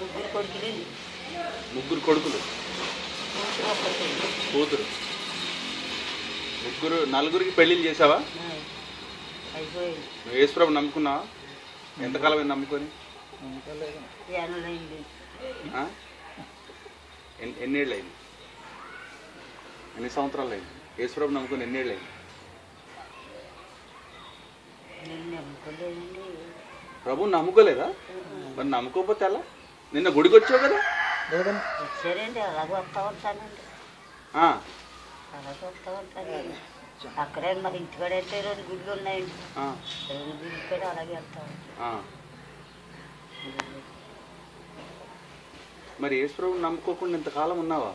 ముగ్గురు కొడుకులండి ముగ్గురు కొడుకులు కూతురు ఒక్కటండి కూతురు ముగ్గురు నలుగురికి పెళ్ళిళ్ళు చేసావా అయిపోయింది నువ్వు యేసుప్రభు నమ్ముకున్నావా ఎంతకాలం అయింది నమ్ముకొని ఎనలైంది ఆ? ఎన్ని ఎన్నేళ్ళు అయింది ఎన్ని సంవత్సరాలు అయింది యేసుప్రభు నమ్ముకొని ఎన్నేళ్ళు అయింది నేను నమ్ముకోలేదండి ప్రభు నమ్ముకోలేదా మరి నమ్ముకోకపోతే ఎలా నిన్న గుడికి వచ్చావు కదా వచ్చారండి అలాగే వస్తా ఉంటానండి ఆ, అలాగే వస్తా ఉంటానండి అక్కడే మరి ఇంటికాడ అయితే రెండు గుళ్ళు ఉన్నాయండి ఆ, రెండు గుళ్ళు కూడా అలాగే వెళ్తా ఉంటాను ఆ. మరి యేసుప్రభు నమ్ముకోకుండా ఇంతకాలం ఉన్నావా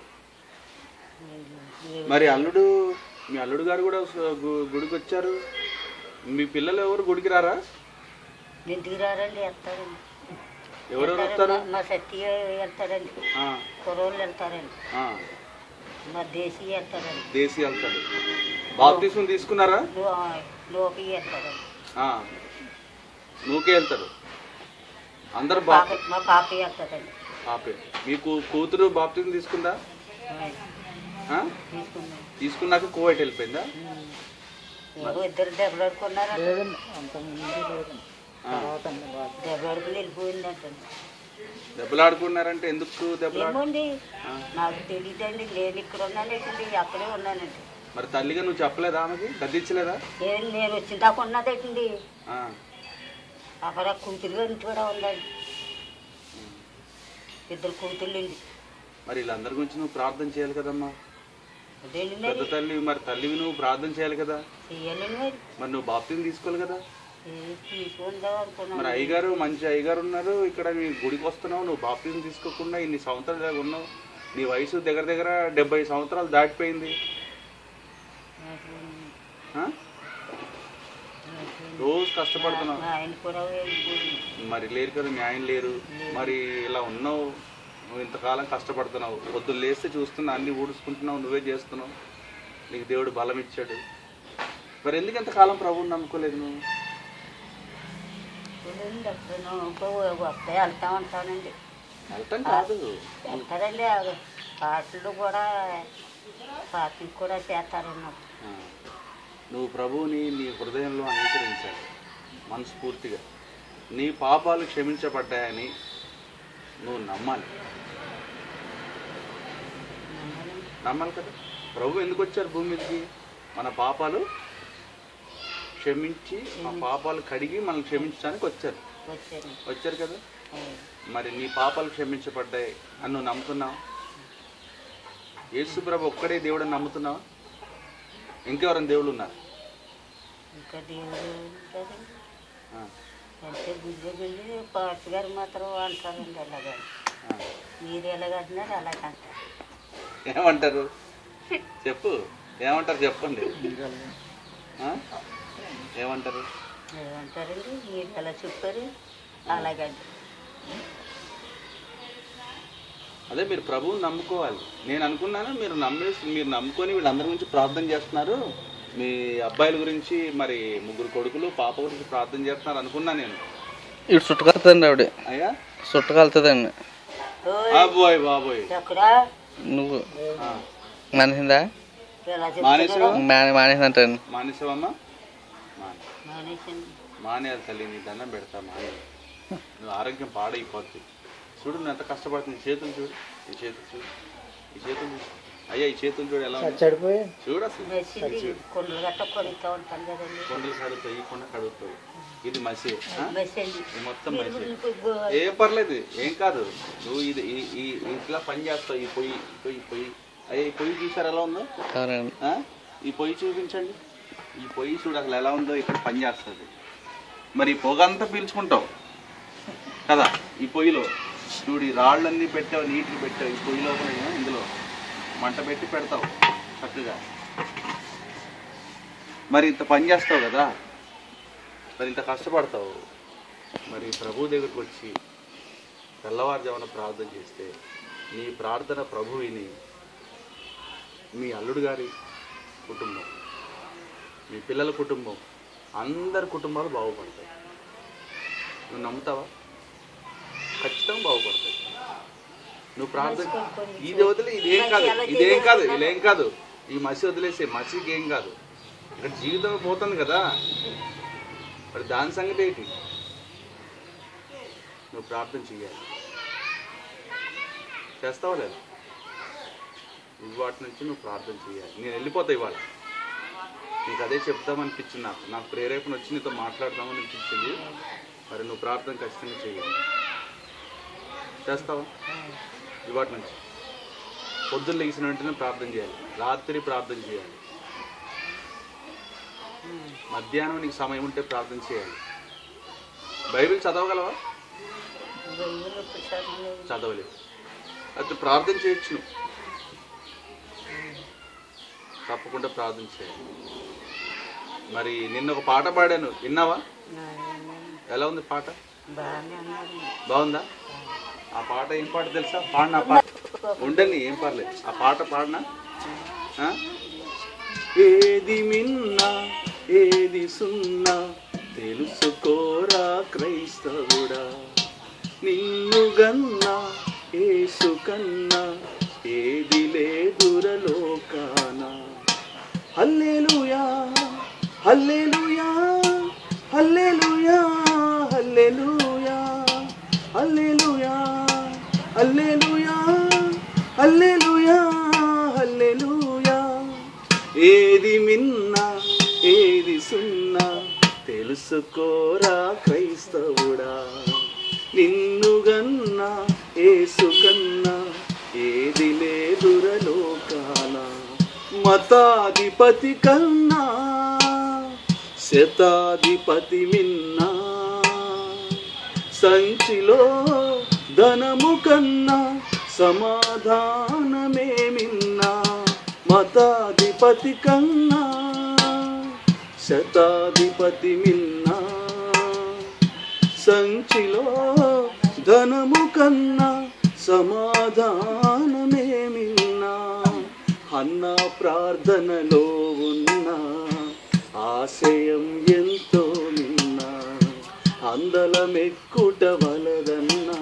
మరి అల్లుడు మీ అల్లుడు గారు కూడా స- గు- గుడికి వచ్చారు మీ పిల్లలు ఎవరు గుడికి రారా ఇంటికి రారండి వెళ్తారండి ఎవరెవరు వస్తారు మా- మా సత్య వెళ్తాడండి ఆ, కుర్రోళ్ళు వెళ్తారండి ఆ, మా దేశీ వెళ్తారండి దేశీ వెళ్తాడు బాప్తీసం తీసుకున్నారా లో- లోకి వెళ్తారండి ఆ, నువ్వుకే వెళ్తారు అందరు బా పాప మా పాప వెళ్తారండి పాపే మీకు కూతురు బాప్తీసం తీసుకుందా ఆ? తీసుకున్నాం తీసుకున్నాక కోవైట్ వెళ్ళిపోయిందా ఏదో ఇద్దరు దెబ్బలాడుకున్నారండి ఆ. దెబ్బలాడుకుని వెళ్ళిపోయిందంటండి దెబ్బలాడుకున్నారంటే ఎందుకు దెబ్బలాడు ఏమోండి నాకు తెలియదండి నేను ఇక్కడ ఉన్నానండి అక్కడే ఉన్నానండి మరి తల్లిగా నువ్వు చెప్పలేదా ఆమెకి గద్దించలేదా నేను నేను వచ్చిన దాకా ఉన్నదండి ఆ, అక్కడ కూతురు గారి ఇంటి కూడా ఉందండి ఇద్దరు కూతుర్లండి మరి వీళ్ళందరి గురించి నువ్వు ప్రార్థన చేయాలి కదమ్మా అదేంటి పెద్ద మరి తల్లి మరి తల్లివి నువ్వు ప్రార్థన చేయాలి కదా చెయ్యాలండి మరి మరి నువ్వు బాప్తీసం తీసుకోవాలి కదా ఏ తీసుకుందాం మరి అనుకున్నాను అయ్యగారు మంచి అయ్యగారు ఉన్నారు ఇక్కడ నీ గుడికి వస్తున్నావు నువ్వు బాప్తీసం తీసుకోకుండా ఇన్ని సంవత్సరాలు దాకా ఉన్నావు నీ వయసు దగ్గర దగ్గర డెబ్బై సంవత్సరాలు దాటిపోయింది ఆ? రోజు కష్టపడుతున్నావు మా ఆయన కూడా వెళ్ళిపోయింది మరి లేరు కదా మీ ఆయన లేరు మరి ఇలా ఉన్నావు నువ్వు ఇంతకాలం కష్టపడుతున్నావు పొద్దున్న లేస్తే చూస్తున్నా అన్ని ఊడుచుకుంటున్నావు నువ్వే చేస్తున్నావు నీకు దేవుడు బలం ఇచ్చాడు మరి ఎందుకు ఇంతకాలం ప్రభువుని నమ్ముకోలేదు నువ్వు చూడండి ఎప్పుడైనా ఇంకో వస్తే వెళ్తా ఉంటానండి వెళ్ళటం కాదు వెళ్తారండి ఆ పాటలు కూడా పాటలు కూడా చేస్తారండి నాకు. ఆ. నువ్వు ప్రభువుని నీ హృదయంలో అంగీకరించాలి మనస్ఫూర్తిగా నీ పాపాలు క్షమించబడ్డాయని నువ్వు నమ్మాలి నమ్మాలి కదా ప్రభు ఎందుకు వచ్చారు భూమి మీదకి మన పాపాలు క్షమించి ఆ పాపాలు కడిగి మనం క్షమించడానికి వచ్చారు వచ్చాను వచ్చారు కదా మరి నీ పాపాలు క్షమించబడ్డాయి అని నువ్వు నమ్ముతున్నావు యేసు ప్రభు ఒక్కడే దేవుడు అని నమ్ముతున్నావా ఇంకెవరైనా దేవుళ్ళు ఉన్నారు ఇంకా దేవుడు ఉంటారండి ఆ, అంటే గుడిలో వెళ్ళి పాస్ గారు మాత్రం అంటారండి అలాగా ఆ. మీరు ఎలాగంటున్నారు అలాగంటారు ఏమంటారు చెప్పు ఏమంటారు చెప్పండి ఆ? ఏమంటారు ఏమంటారండి మీరు ఎలా చెప్పారు అలాగండి అదే మీరు ప్రభువుని నమ్ముకోవాలి నేను అనుకున్నాను మీరు నమ్మేసి మీరు నమ్ముకొని వీళ్ళందరి గురించి ప్రార్థన చేస్తున్నారు మీ అబ్బాయిల గురించి మరి ముగ్గురు కొడుకులు పాప గురించి ప్రార్థన చేస్తున్నారు అనుకున్నా నేను ఇటు చుట్టుకలుతుందండి ఆవిడ అయ్యా చుట్టుకలుతుందండి ఓయ్, బాబోయ్ బాబోయ్ ఎక్కడ నువ్వు ఆ. మానేసిందా ఎలా మానేసావా చెప్తున్నారు మానే మానేసిందంటండి మానేసావమ్మా మానే మానేసింది మానేయాలి తల్లి నీ దండం పెడతా మానే నువ్వు ఆరోగ్యం పాడైపోద్ది చూడు నువ్వు ఎంత కష్టపడుతుంది ఈ చేతులు చూడు ఈ చేతులు చూడు ఈ చేతులు చూడు అయ్యా ఈ చేతులు చూడు ఎలా ఉంది చూడు అసలు మెచ్చింది కొండలు గట్ట కొడుతూ ఉంటాను కదండి కొండలు కడుగుతాయి ఈ కొండ కడుగుతాయి ఇది మసి ఆ? మెచ్చింది ఇది మొత్తం మీరు మసి ఇంకో గో- ఏం పర్లేదు ఏం కాదు నువ్వు ఇది ఈ ఈ ఇట్లా పని చేస్తావు ఈ పొయ్యి పొయ్యి పొయ్యి అయ్యా ఈ పొయ్యి చూసారు ఎలా ఉందో అవునండి ఆ? ఈ పొయ్యి చూపించండి ఈ పొయ్యి చూడు అసలు ఎలా ఉందో ఇక్కడ పని చేస్తుంది మరి ఈ పొగ అంతా పీల్చుకుంటావు కదా ఈ పొయ్యిలో చూడు ఈ రాళ్ళన్నీ పెట్టావు నీటికి పెట్టావు ఈ పొయ్యి లోపల ఏమో ఇందులో మంట పెట్టి పెడతావు చక్కగా మరి ఇంత పని చేస్తావు కదా మరి ఇంత కష్టపడతావు మరి ప్రభు దగ్గరికి వచ్చి తెల్లవారుజామున ప్రార్థన చేస్తే నీ ప్రార్థన ప్రభు విని మీ అల్లుడు గారి కుటుంబం మీ పిల్లల కుటుంబం అందరి కుటుంబాలు బాగుపడతాయి నువ్వు నమ్ముతావా ఖచ్చితంగా బాగుపడతాయి నువ్వు ప్రార్థన ఇది వదిలే ఇదేం కాదు ఇదేం కాదు ఇదేం కాదు ఈ మసి వదిలేసే మసికి ఏం కాదు ఇక్కడ జీవితం పోతుంది కదా మరి దాని సంగతి ఏంటి నువ్వు ప్రార్థన చెయ్యాలి చేస్తావా లేదా ఇవాటి నుంచి నువ్వు ప్రార్థన చేయాలి నేను వెళ్ళిపోతా ఇవాళ నీకు అదే చెప్దామనిపించింది నాకు నాకు ప్రేరేపణ వచ్చి నీతో మాట్లాడదామని అనిపించింది మరి నువ్వు ప్రార్థన ఖచ్చితంగా చేయాలి చేస్తావా ఇవాటి నుంచి పొద్దున్న లేచిన వెంటనే ప్రార్థన చేయాలి రాత్రి ప్రార్థన చేయాలి మధ్యాహ్నం నీకు సమయం ఉంటే ప్రార్థన చేయాలి బైబిల్ చదవగలవా బైబిల్ ఇప్పుడు చదవలేదు. చదవలేదు అయితే ప్రార్థన చేయొచ్చు నువ్వు తప్పకుండా ప్రార్థన చేయాలి మరి నిన్న ఒక పాట పాడాను విన్నావా నాయనా, ఎలా ఉంది పాట బాగానే అన్నారు బాగుందా ఆ పాట ఏం పాట తెలుసా పాడిన ఆ పాట ఉండని ఏం పర్లేదు ఆ పాట పాడినా ఆ? ఏది మిన్నా ఏది సున్నా తెలుసుకోరా క్రైస్తవుడా నిన్ను గన్నా ఏసు కన్నా ఏది లేదురలోకాన హల్లెలూయా హల్లెలూయా హల్లెలూయా హల్లెలూయా హల్లెలూయా హల్లెలూయా హల్లెలూయా హల్లెలూయా ఏది మిన్నా ఏది సున్నా తెలుసుకోరా క్రైస్తవుడా నిన్ను గన్నా ఏసు కన్నా ఏది లేదురలోకాల మతాధిపతి కన్నా శతాధిపతి మిన్నా సంచిలో ధనము కన్నా సమాధానమే మిన్నా మతాధిపతి కన్నా శతాధిపతి మిన్నా సంచిలో ధనము కన్నా సమాధానమే మిన్నా అన్న ప్రార్థనలో ఉన్న ఆశయం ఎంతో మిన్నా అందలమెక్కుట వలదన్నా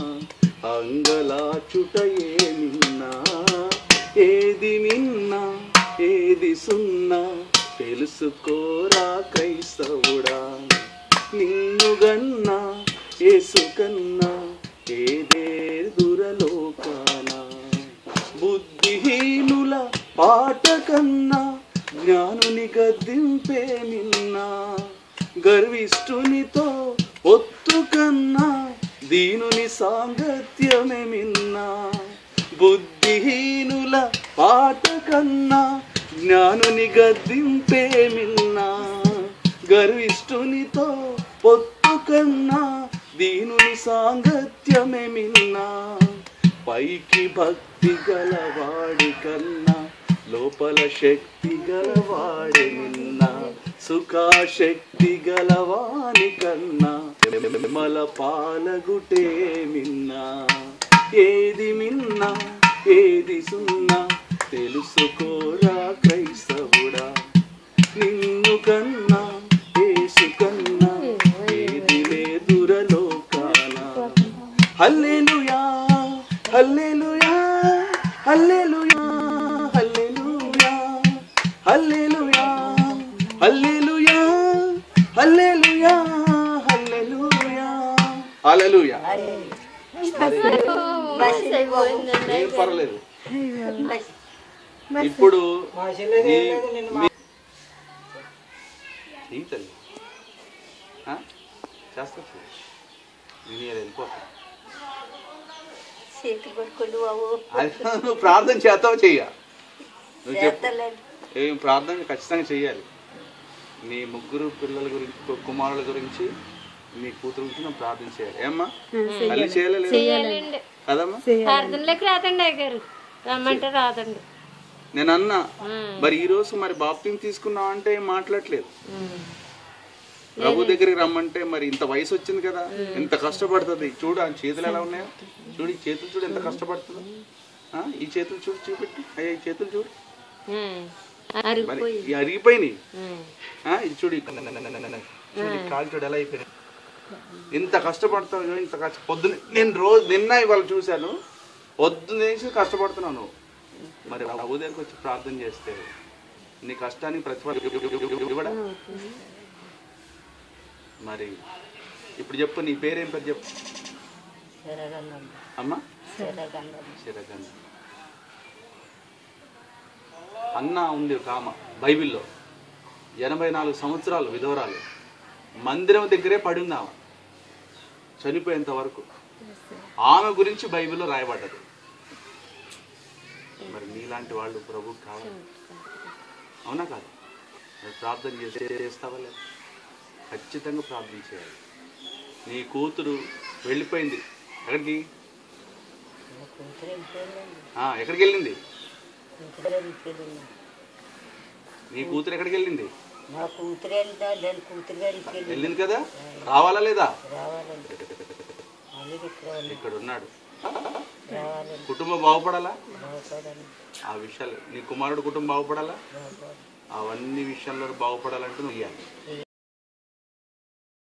అంగలాచుటయే నిన్నా ఏది నిన్నా ఏది సున్నా తెలుసుకోరా క్రైస్తవుడా నిన్ను గన్నా ఏసు కన్నా ఏదే దురలోకాన బుద్ధిహీనుల పాట కన్నా జ్ఞానుని గద్దింపే నిన్నా గర్విష్ఠునితో ఒత్తు కన్నా దీనుని సాంగత్యమే మిన్నా బుద్ధిహీనుల పాట కన్నా జ్ఞానుని గద్దింపే మిన్నా గర్విష్ఠునితో పొత్తు కన్నా దీనుని సాంగత్యమే మిన్నా పైకి భక్తి గలవాడి కన్నా లోపల శక్తి గలవాడే మిన్నా సుఖాశక్తి గలవాని కన్నా మల పాలగుటే మిన్నా ఏది మిన్నా ఏది సున్నా తెలుసుకోరా క్రైస్తవుడా నిన్ను కన్నా ఏసు కన్నా ఏది లేదురలోకాన హల్లెలూయా హల్లెలూయా హల్లెలూయా హల్లెలూయా హల్లెలూయా హల్లెలూయా హల్లెలూయా హల్లెలూయా హల్లెలూయా ఏం పర్లేదు ఇప్పుడు ఈ- మీ- ఏం తల్లి ఆ? చేస్తా చూడు. నేను ఇలా వెళ్ళిపోతా చేతి పట్టుకోండి బాబు అది నువ్వు ప్రార్థన చేస్తావు చెయ్య నువ్వు చెప్పు చేస్తలేను ఏం ప్రార్థన ఖచ్చితంగా చెయ్యాలి నీ ముగ్గురు పిల్లల గురించి కు- కుమారుల గురించి నీ కూతురు గురించి నువ్వు ప్రార్థన చేయాలి ఏమ్మా మళ్ళీ చేయలేదు చేయాలండి కదమ్మా ప్రార్థనలోకి రాదండి అయ్యగారు రమ్మంటే రాదండి నేను అన్నా మరి ఈ రోజు మరి బాప్తిని తీసుకున్నావు అంటే ఏం మాట్లాడలేదు ప్రభు దగ్గరికి రమ్మంటే మరి ఇంత వయసు వచ్చింది కదా ఎంత కష్టపడుతుంది చూడు ఆ చేతులు ఎలా ఉన్నాయో చూడు ఈ చేతులు చూడు ఎంత కష్టపడుతుందో ఆ, ఈ చేతులు చూడు చూపెట్టి అయ్యా ఈ చేతులు చూడు ఉమ్. మరి అరిగిపోయి ఈ అరిగిపోయినాయి ఉమ్. ఆ, ఇది చూడు ఈ- చూడు ఈ కాలు చూడు ఎలా అయిపోయినాయి ఇంత కష్టపడతావు ఇంత కష్ట పొద్దున నేను రోజు నిన్న ఇవాళ చూశాను పొద్దున్న వేసి కష్టపడుతున్నాను మరి ప్రభు దగ్గరికి వచ్చి ప్రార్థన చేస్తే నీ కష్టానికి ప్రతిఫలం ఇవ్వడా మరి ఇప్పుడు చెప్పు నీ పేరేం పేరు చెప్పు శరగంగం అమ్మా శరగంగం చిరగంధ అన్న ఉంది ఒక ఆమె బైబిల్లో ఎనభై నాలుగు సంవత్సరాలు విధవరాలు మందిరం దగ్గరే పడి ఉంది ఆమె చనిపోయేంత వరకు ఆమె గురించి బైబిల్లో రాయబడ్డది మరి నీలాంటి వాళ్ళు ప్రభు కావాలి అవునా కాదు మరి ప్రార్థన చేస్తే చేస్తావా లేదా ఖచ్చితంగా ప్రార్థన చేయాలి నీ కూతురు వెళ్ళిపోయింది ఎక్కడికి మా కూతురు వెళ్ళిపోయిందండి ఆ, ఎక్కడికి వెళ్ళింది కూతురు వెళ్ళిపోయింది నీ కూతురు ఎక్కడికి వెళ్ళింది మా కూతురు వెళ్తా దాని కూతురు వెళ్ళిపోయింది వెళ్ళింది కదా రావాలా లేదా రావాలండి మళ్ళీ ఇక్కడ ఉంది. ఇక్కడ ఉన్నాడు రావాలండి కుటుంబం బాగుపడాలా బాగుపడాలి ఆ విషయాలు నీ కుమారుడు కుటుంబం బాగుపడాలా బాగుపడాలి అవన్నీ విషయాల్లో బాగుపడాలంటే నువ్వు ఇయ్యాలి ఇక